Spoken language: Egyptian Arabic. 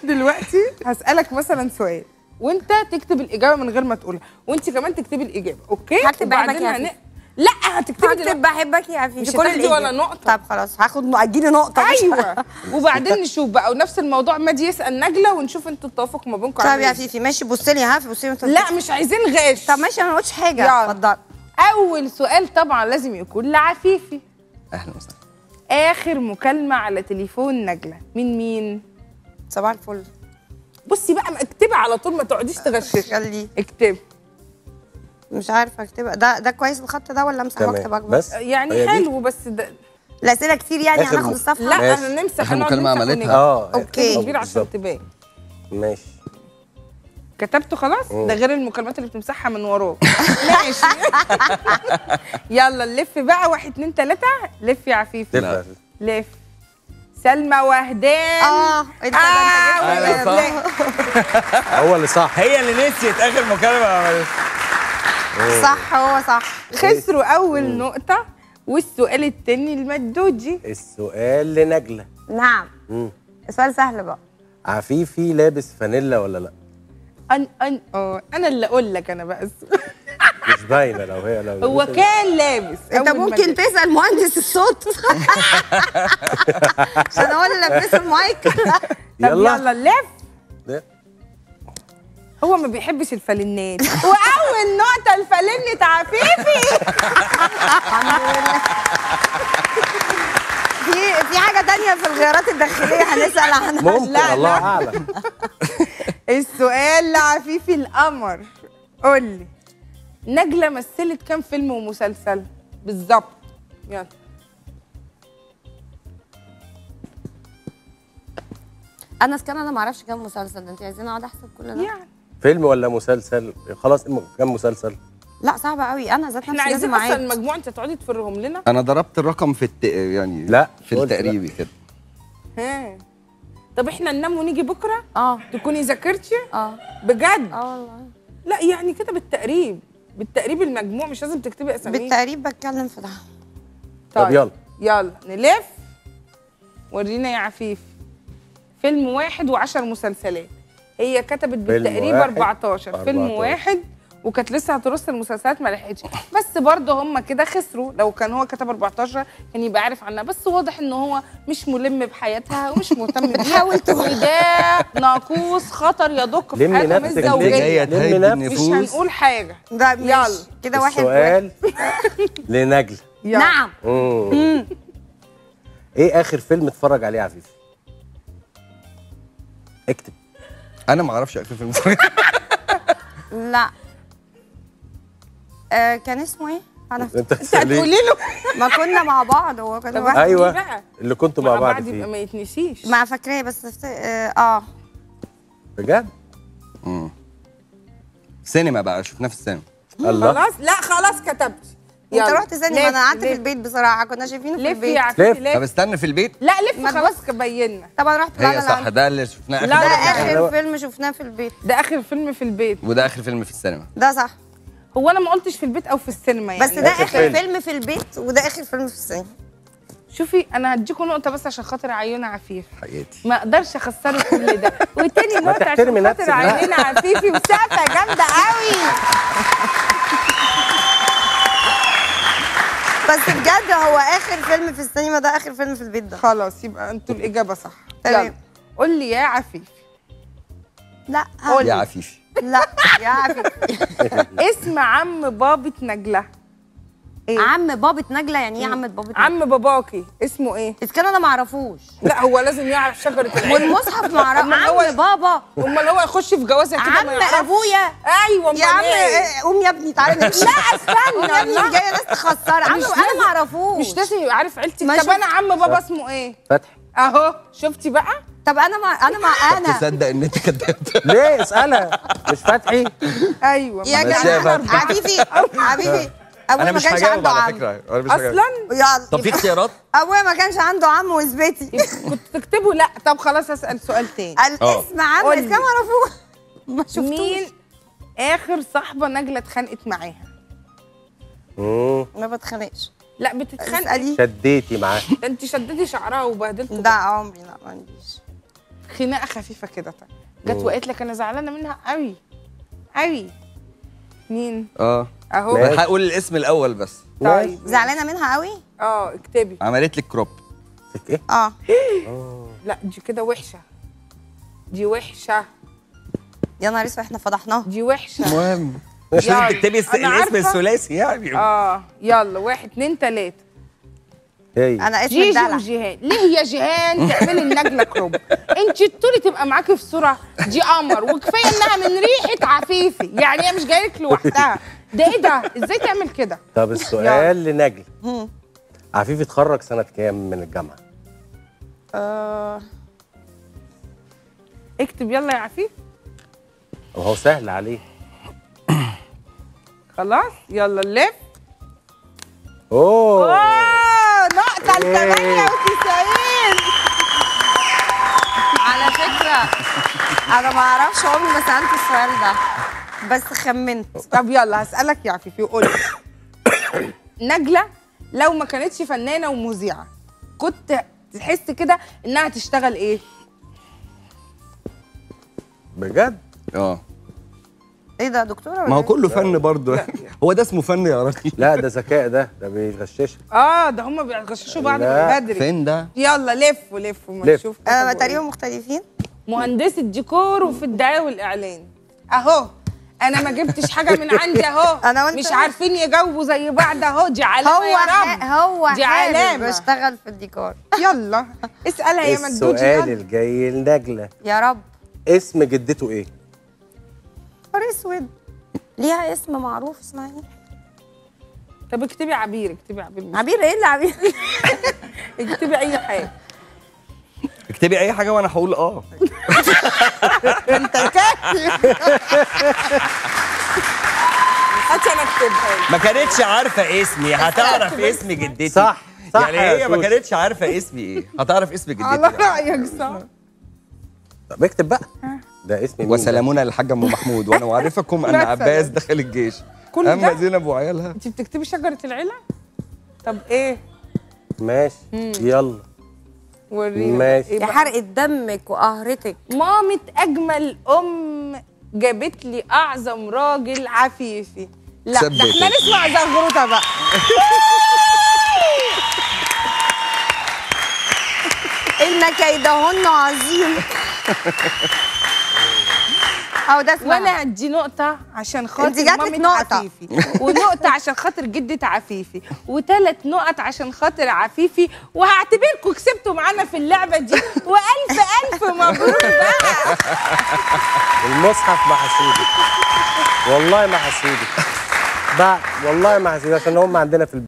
دلوقتي هسالك مثلا سؤال وانت تكتب الاجابه من غير ما تقولها وانت كمان تكتبي الاجابه اوكي هكتب بحبك وبعدين يا هن- عفيف. لا هتكتبي هكتب دلوقتي بحبك يا عفيفي مش كل هتاخدي ولا الإجابة. نقطة. طب خلاص هاخد اديني نقطه مش- ايوه وبعدين نشوف بقى ونفس الموضوع مادي يسال نجله ونشوف انتوا التوافق ما بينكم طب عامل يا إزاي. عفيفي ماشي بصي لي ها بصي لي لا مش عايزين غش طب ماشي انا ما قلتش حاجه يلا. اتفضل اول سؤال طبعا لازم يكون لعفيفي اهلا وسهلا اخر مكالمه على تليفون نجله من مين صباح الفل بصي بقى اكتبي على طول ما تقعديش تغششي خليه اكتبي مش عارفه اكتبها ده ده كويس الخط ده ولا امسح واكتب تمام اكبر بس يعني هي دي؟ حلو بس ده الاسئله كتير يعني آخر هناخد م- الصفحه لا ماشي. انا نمسح آخر هنقعد مكالمة نمسح عملتها؟ ونكتب. اه أوكي. كبير عشان بالظبط. تبان ماشي كتبته خلاص مم. ده غير المكالمات اللي بتمسحها من وراه ماشي يلا نلف بقى واحد اتنين تلاته لف يا عفيفي تفرق لف سلمى وهدان اه انت ده آه، انت جبت أيوة، لا، هو اللي صح هي اللي نسيت اخر مكالمه عملتها صح هو صح خسروا اول نقطه والسؤال التاني المدوجي السؤال لنجلة نعم مم. السؤال سهل بقى عفيفي لابس فانيلا ولا لا أن أن اه انا اللي اقول لك انا بقى السؤال. مش باينه لو هي لو هو كان لابس انت أول ما ممكن جه. تسال مهندس الصوت عشان هو اللي لابسه المايك طب يلا. يلا لف ده. هو ما بيحبش الفالنات واول نقطه الفالنة عفيفي في في حاجه تانية في الغيارات الداخليه هنسال عنها ممكن لا، الله لا. اعلم السؤال لعفيفي القمر قول لي نجله مثلت كام فيلم ومسلسل بالظبط يلا انا اسكان انا ما اعرفش كام مسلسل ده انت عايزين اقعد احسب كل ده يعني فيلم ولا مسلسل خلاص إم- كم مسلسل لا صعبه قوي انا ذات احنا نفسي عايزين لازم اصلا اعيد المجموع انت تقعدي تفرهم لنا انا ضربت الرقم في الت... يعني لا، في قلت التقريبي كده ها طب احنا ننام ونيجي بكره اه تكوني ذاكرتي اه بجد اه والله لا يعني كده بالتقريب بالتقريب المجموع مش لازم تكتبي اسامي بالتقريب بتكلم في ده طب يلا يلا نلف ورينا يا عفيف فيلم واحد وعشر مسلسلات هي كتبت بالتقريب واحد 14 فيلم 14. واحد وكانت لسه هترص المسلسلات ما لحقتش بس برضه هم كده خسروا لو كان هو كتب 14 كان يبقى عارف عنها بس واضح ان هو مش ملم بحياتها ومش مهتم بيها بتحاول وده ناقوس خطر يدق في لمي حياتهم نفسك ليه؟ الزوجيه جايه لم تهد نفسك. مش النفوس هنقول حاجه ده يلا. ماشي. كده واحد السؤال لنجلة يلا. نعم مم. ايه اخر فيلم اتفرج عليه عفيف اكتب انا ما اعرفش اخر فيلم لا آه كان اسمه ايه؟ انا انت انت هتقولي له ما كنا مع بعض هو كان طب واحد أيوة. بقى. اللي كنتوا مع مع بعض بعض يبقى فيه ما يتنسيش ما فاكراه بس افت- اه آه. بجد مم. سينما بقى شفناه في السينما الله خلاص لا خلاص كتبت انت رحت ثاني ما انا لف- قعدت في لف. البيت بصراحه كنا شايفينه في لف البيت يا عفيفي لف. طب لف استنى في البيت لا لف ما خلاص بينا طبعا رحت لا هي لا صح لا ده اللي شفناه اخر لا، ده لا، مرة. اخر فيلم شفناه في البيت ده اخر فيلم في البيت وده اخر فيلم في السينما ده صح هو انا ما قلتش في البيت او في السينما يعني بس ده آخر اخر فيلم. فيلم في البيت وده اخر فيلم في السينما شوفي انا هديكم نقطه بس عشان خاطر عيون عفيف حياتي ما اقدرش اخسره كل ده وتاني نقطه تحترمي عشان خاطر نفسك بقى. عيون عفيفي وسقفه جامده قوي بس بجد هو اخر فيلم في السينما ده اخر فيلم في البيت ده خلاص يبقى انتوا الاجابه صح تمام. يلا قول لي يا عفيف لا قول يا لي عفيفي لا يا عفيف اسم عم بابة نجله ايه عم بابة نجلة يعني ايه عم بابة نجلة؟ عم باباكي اسمه ايه اذا كان انا ما اعرفوش لا هو لازم يعرف شجره العيله والمصحف ما اعرف أمال هو- عم بابا امال هو يخش في جوازه كده عم ما يعرفش ابويا ايوه أمال يا عم إيه؟ إيه، قوم يا ابني تعالى نمشي لا استنى قوم يا ابني الله. جايه ناس تخسر عم مش انا لازم- ما اعرفوش مش لازم يبقى عارف عيلتي ما طب شوف- انا عم بابا اسمه ايه فتحي اهو شفتي بقى طب انا مع انا مع انا تصدق ان انت كداب ليه اسالها مش فتحي ايوه يا ماشي يا جماعه فتحي. حبيبي حبيبي ابويا انا ما مش كانش هجاوب عنده على عم فكره انا مش هجاوب. اصلا يلا طب في اختيارات ابويا ما كانش عنده عم واثبتي كنت تكتبوا لا طب خلاص اسال سؤال تاني الاسم عم قولي. بس كان ما اعرفوش ما شفتوش مين اخر صاحبه نجله اتخانقت معاها مم. ما بتخانقش لا بتتخانقي اسالي شديتي معاه انت شدتي شعرها وبهدلتي ده عمري لا ما عنديش خناقه خفيفه كده طيب جت مم. وقالت لك انا زعلانه منها قوي قوي مين اه اهو ماشي. هقول الاسم الاول بس طيب زعلانه منها قوي اه اكتبي عملت لك كروب فيك ايه؟ اه آه. لا دي كده وحشه دي وحشه يا نهار اسود احنا فضحناها دي وحشه المهم مش لازم يلا. تكتبي الس- أنا الاسم عارفة. الثلاثي يعني اه يلا واحد اتنين تلاته هي انا اسم جيجي الدلع وجيهان ليه يا جيهان تعملي النجله كروب انت طولي تبقى معاكي في صوره دي قمر وكفايه انها من ريحه عفيفي يعني هي مش جايه لك لوحدها ده ايه ده ازاي تعمل كده طب السؤال لنجل مم. عفيف اتخرج سنة كام من الجامعة؟ آه، اكتب يلا يا عفيف وهو سهل عليه خلاص يلا اللف اوه اوه نقطه ل إيه. 98 على فكره انا ما اعرفش عمري ما سالت السؤال ده بس خمنت طب يلا هسألك يا عفيفي وقول لي. نجلة لو ما كانتش فنانة ومذيعة كنت تحس كده انها تشتغل ايه؟ بجد؟ اه ايه ده دكتوره ولا ما هو إيه؟ كله فن برضه هو ده اسمه فن يا راجل لا ده ذكاء ده ده بيغششك اه ده هم بيغششوا بعض لا، من بدري فين ده يلا لفوا لفوا ما لف. نشوف آه كتبوا تقريبا إيه. مختلفين مهندسة ديكور وفي الدعاية والإعلان اهو انا ما جبتش حاجة من عندي اهو أنا وأنت مش إيه؟ عارفين يجاوبوا زي بعض اهو دي علامة هو يا رب ح- هو دي حابب علامة. بشتغل في الديكور يلا اسألها يا مدوجي السؤال يلا. الجاي لنجلة يا رب اسم جدته ايه؟ نهار اسود ليها اسم معروف اسمها ايه؟ طب اكتبي عبير اكتبي عبير عبير ايه اللي عبير؟ اكتبي اي حاجة اكتبي اي حاجه وانا هقول اه انت كاتب هاتي انا اكتبها لك. ما كانتش عارفه اسمي هتعرف اسم جدتي صح، صح يعني يا هي ما سوسي. كانتش عارفه اسمي ايه هتعرف اسم على جدتي رايك صح طب اكتب بقى ده اسم مين ده؟ وسلامون للحاج ام محمود وانا اعرفكم ان مثلاً. عباس دخل الجيش كل اما ده؟ زينب وعيالها انت بتكتبي شجره العيله طب ايه ماشي يلا ورينا ماشي. إيه يا بقى؟ حرقة دمك وقهرتك مامة اجمل ام جابت لي اعظم راجل عفيفي لا ده ثبتت. احنا نسمع زغروطه بقى ان كيدهن عظيم او ده اسمها وانا ادي نقطه عشان خاطر انت جاتلك مامة نقطة. عفيفي ونقطه عشان خاطر جده عفيفي وثلاث نقط عشان خاطر عفيفي وهعتبركم كسبتوا معانا في اللعبه دي والف الف مبروك بقى المصحف ما حسودك والله ما حسودك بقى والله ما حسودك عشان هم عندنا في البيت